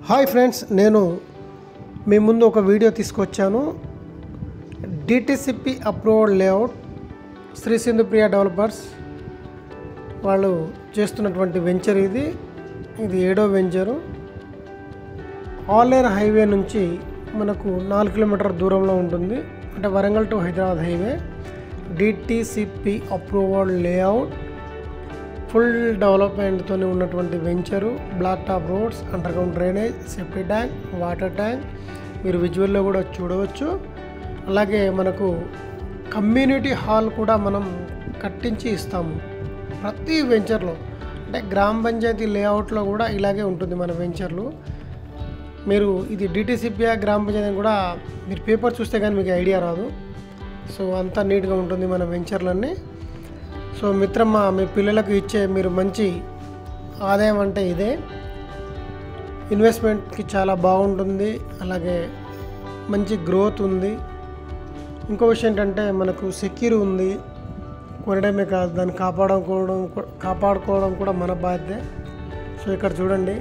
hi friends నేను మీ ముందు ఒక వీడియో తీసుకొచ్చాను DTCP approved layout Shri Sindhupriya developers వాళ్ళు చేస్తున్నటువంటి వెంచర్ ఇది ఇది ఏడో వెంచరు ఆలేర్ హైవే నుంచి మనకు నాలుగు కిలోమీటర్ దూరంలో ఉంటుంది అంటే Warangal to Hyderabad highway DTCP approval layout full డెవలప్మెంట్తో ఉన్నటువంటి venture black top roads underground drainage safety tank water tank మీరు విజువల్లో కూడా చూడవచ్చు అలాగే మనకు కమ్యూనిటీ హాల్ కూడా మనం కట్టించి ఇస్తాము ప్రతి వెంచర్లో అంటే గ్రామ పంచాయతీ లేఅవుట్లో కూడా ఇలాగే ఉంటుంది మన వెంచర్లు మీరు ఇది డిటీసీపీఆ గ్రామ పంచాయతీ అని కూడా మీరు పేపర్ చూస్తే కానీ మీకు ఐడియా రాదు సో అంతా నీట్గా ఉంటుంది మన వెంచర్లన్నీ సో మిత్రమా మీ పిల్లలకు ఇచ్చే మీరు మంచి ఆదాయం అంటే ఇదే ఇన్వెస్ట్మెంట్కి చాలా బాగుంటుంది అలాగే మంచి గ్రోత్ ఉంది ఇంకో విషయం ఏంటంటే మనకు సెక్యూర్ ఉంది కొనడమే కాదు దాన్ని కాపాడుకోవడం కాపాడుకోవడం కూడా మన బాధ్యత సో ఇక్కడ చూడండి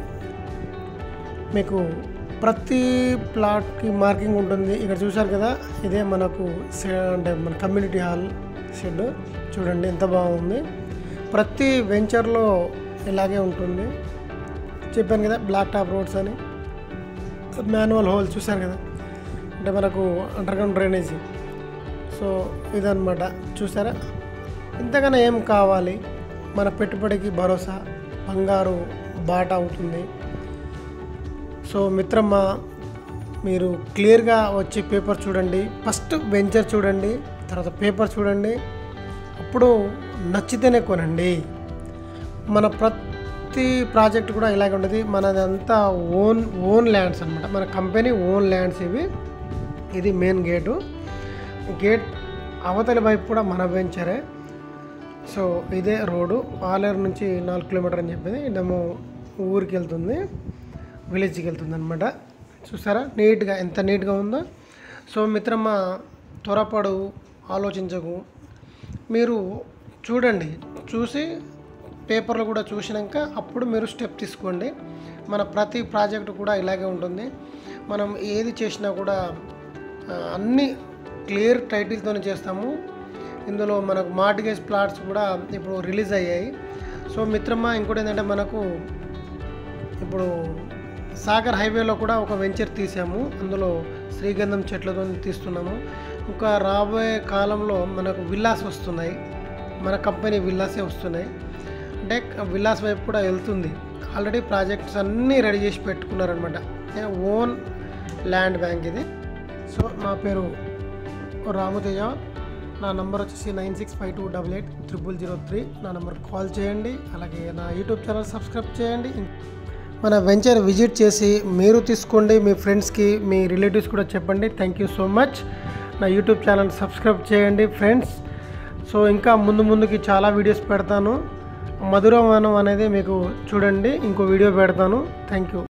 మీకు ప్రతి ప్లాట్కి మార్కింగ్ ఉంటుంది ఇక్కడ చూశారు కదా ఇదే మనకు షె- అంటే మన కమ్యూనిటీ హాల్ షెడ్ చూడండి ఎంత బాగుంది ప్రతి వెంచర్లో ఇలాగే ఉంటుంది చెప్పాను కదా బ్లాక్ టాప్ రోడ్స్ అని మాన్యువల్ హోల్ చూశారు కదా అంటే మనకు అండర్గ్రౌండ్ డ్రైనేజీ సో ఇదన్నమాట చూసారా ఇంతకన్నా ఏం కావాలి మన పెట్టుబడికి భరోసా బంగారు బాట అవుతుంది సో మిత్రమ్మ మీరు క్లియర్గా వచ్చి పేపర్ చూడండి ఫస్ట్ వెంచర్ చూడండి తర్వాత పేపర్ చూడండి అప్పుడు నచ్చితేనే కొనండి మన ప్రతి ప్రాజెక్ట్ కూడా ఇలాగే ఉంటుంది మనదంతా ఓన్ ఓన్ ల్యాండ్స్ అనమాట మన కంపెనీ ఓన్ ల్యాండ్స్ ఇవి ఇది మెయిన్ గేటు గేట్ అవతలి వైపు కూడా మన వెంచరే సో ఇదే రోడ్డు ఆలేరు నుంచి నాలుగు కిలోమీటర్ అని చెప్పింది ఇదేమో ఊరికి వెళ్తుంది విలేజ్కి వెళ్తుంది అనమాట చూసారా నీట్గా ఎంత నీట్గా ఉందో సో మిత్రమ్మ త్వరపడు ఆలోచించకు మీరు చూడండి చూసి పేపర్లు కూడా చూసినాక అప్పుడు మీరు స్టెప్ తీసుకోండి మన ప్రతి ప్రాజెక్ట్ కూడా ఇలాగే ఉంటుంది మనం ఏది చేసినా కూడా ఆ, అన్ని క్లియర్ టైటిల్తోనే చేస్తాము ఇందులో మనకు మార్టిగేజ్ ప్లాట్స్ కూడా ఇప్పుడు రిలీజ్ అయ్యాయి సో మిత్రమ్మ ఇంకోటి ఏంటంటే మనకు ఇప్పుడు సాగర్ హైవేలో కూడా ఒక వెంచర్ తీసాము అందులో శ్రీగంధం చెట్లతో తీస్తున్నాము ఇంకా రాబోయే కాలంలో మనకు విల్లాస్ వస్తున్నాయి మన కంపెనీ విల్లాసే వస్తున్నాయి అంటే విల్లాస్ వైపు కూడా వెళ్తుంది ఆల్రెడీ ప్రాజెక్ట్స్ అన్నీ రెడీ చేసి పెట్టుకున్నారనమాట ఓన్ ల్యాండ్ బ్యాంక్ ఇది సో నా పేరు రాముతేజ నా నంబర్ వచ్చేసి nine six five two double eight triple zero three నా నెంబర్ కాల్ చేయండి అలాగే నా యూట్యూబ్ ఛానల్ సబ్స్క్రైబ్ చేయండి మన వెంచర్ విజిట్ చేసి మీరు తీసుకోండి మీ ఫ్రెండ్స్కి మీ రిలేటివ్స్ కూడా చెప్పండి థ్యాంక్ యూ సో మచ్ నా యూట్యూబ్ ఛానల్ సబ్స్క్రైబ్ చేయండి ఫ్రెండ్స్ సో ఇంకా ముందు ముందుకి చాలా వీడియోస్ పెడతాను మధురవనం అనేది మీకు చూడండి ఇంకో వీడియో పెడతాను థ్యాంక్ యూ